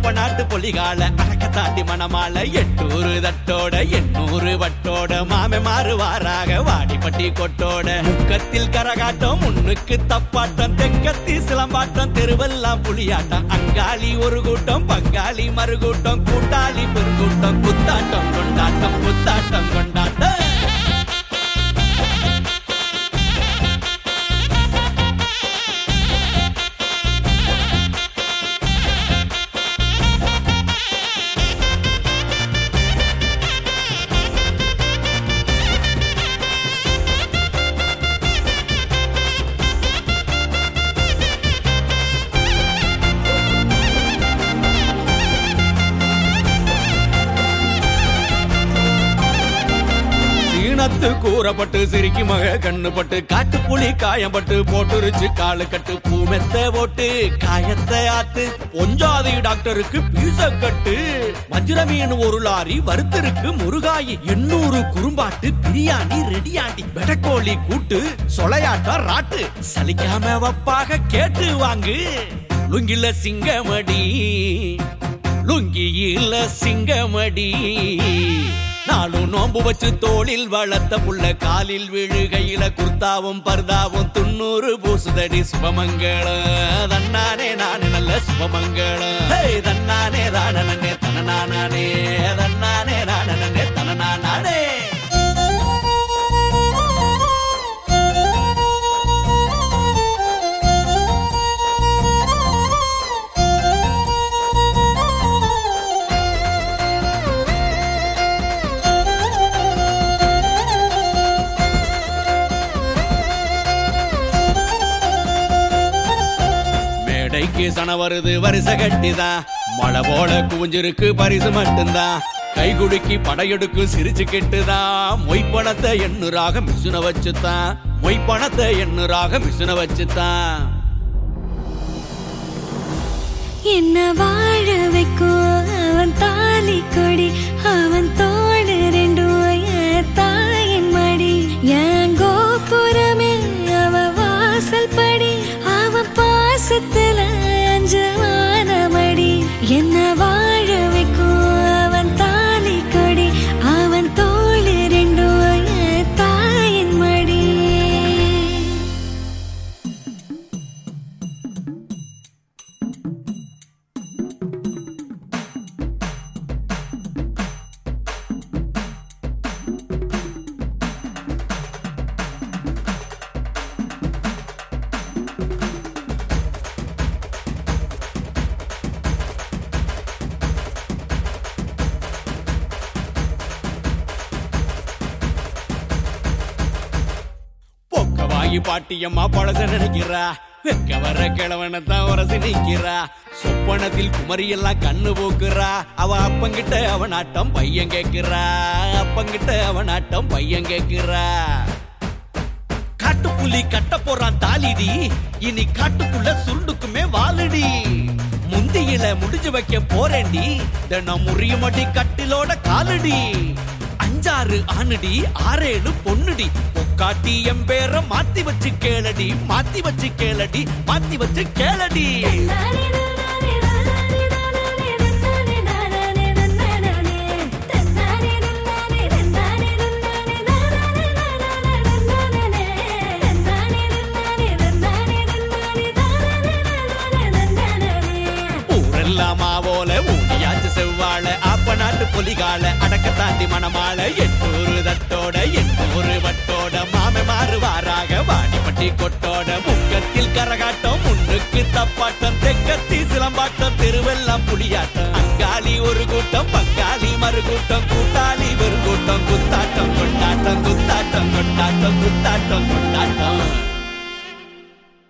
அப்ப நாட்டு பொலிகால அடக்க தாண்டி மணமால எட்டூரு தட்டோட எண்ணூறு வட்டோட மாமே மாறுவாராக வாடிப்பட்டி கொட்டோட முக்கத்தில் கரகாட்டம் முன்னுக்கு தப்பாட்டம் தெக்கத்தி சிலம்பாட்டம் தெருவெல்லாம் புலியாட்டம் அங்காளி ஒரு கூட்டம் பங்காளி மறுகூட்டம் கூட்டாளி பெருங்கூட்டம் குத்தாட்டம் கொண்டாட்டம் குத்தாட்டம் கொண்டாட்டம் சீனத்து கூறப்பட்டு சிரிக்கி மக கண்ணுப்பட்டு காட்டுப்புலி காயம்பட்டு போட்டுருச்சு காலு கட்டு பூமெத்த போட்டு காயத்தை ஆத்து பொஞ்சாதி டாக்டருக்கு பீச கட்டு வஜ்ர மீன் ஒரு லாரி வறுத்திருக்கு முருகாயி எண்ணூறு குறும்பாட்டு பிரியாணி ரெடியாண்டி வெடக்கோழி கூட்டு சொலையாட்டம் ராட்டு சலிக்காம வப்பாக கேட்டு வாங்கு லுங்கில சிங்கமடி லுங்கியில சிங்கமடி நாளும் நோம்பு வச்சு தோளில் வளர்த்த புள்ள காலில் விழுகையில குர்தாவும் பர்தாவும் துண்ணூறு பூசுதடி சுபமங்களம் தன்னானே நானே நல்ல சுபமங்களம் ஹே, தன்னானே ராணனே தனநானே தன்னானே ராணனே தனநானே மேடைக்கு சன வருது வரிச கட்டிதான் மழை போல குவிஞ்சிருக்கு பரிசு மட்டும்தான் கை குடுக்கி படையெடுக்கு சிரிச்சு கெட்டுதான் மொய் பணத்தை எண்ணுறாக மிசுன வச்சுதான் மொய் பணத்தை எண்ணுறாக மிசுன வச்சுதான் என்ன வாழ வைக்கும் அவன் தாலி கொடி அவன் தோடு ரெண்டும் என் தாயின் மடி என் கோபுரமே அவ வாசல் படி அவன் பாசத்துல அஞ்சமான மடி என்ன வாழ வைக்கும் அவன் தாலி கொடி அவன் தோடு ரெண்டும் என் தாயின் மடி பொக்க வாங்கி பாட்டியம்மா பழச நினைக்கிறா வெக்க வர கிழவனை தான் உரசி நிக்கிறா சொப்பனத்தில் குமரி எல்லாம் கண்ணு போக்குறா அவ அப்பங்கிட்ட அவன் ஆட்டம் பையன் கேக்குறா அப்பங்கிட்ட அவன் ஆட்டம் பையன் கேக்குறா காட்டுப்புலி கட்ட போறான் தாலிடி இனி காட்டுக்குள்ள சுருண்டுக்குமே வாழுடி முந்தியில முடிஞ்சு வைக்க போறேன்டி தினம் முறியுமடி கட்டிலோட காலடி அஞ்சாறு ஆணுடி ஆறேழு பொண்ணுடி பொக்காட்டி என் பேர மாத்தி வச்சு கேளடி மாத்தி வச்சு கேளடி மாத்தி வச்சு கேளடி ஊரெல்லாம் மாவோல ஊடியாச்சு செவ்வாழ ஆப்ப நாட்டு பொலிகால அடக்க தாண்டி மணமால எட்டூரு தட்டோட எண்ணூறு வட்டோட மாமே மாறுவாராக வாடிப்பட்டி கொட்டோட முக்கத்தில் கரகாட்டம் முன்னுக்கு தப்பாட்டம் தெக்கத்தி சிலம்பாட்டம் தெருவெல்லாம் புலியாட்டம் அங்காளி ஒரு கூட்டம் பங்காளி மறுகூட்டம் கூட்டாளி வெறும் கூட்டம் குத்தாட்டம் கொண்டாட்டம் குத்தாட்டம் கொண்டாட்டம் குத்தாட்டம்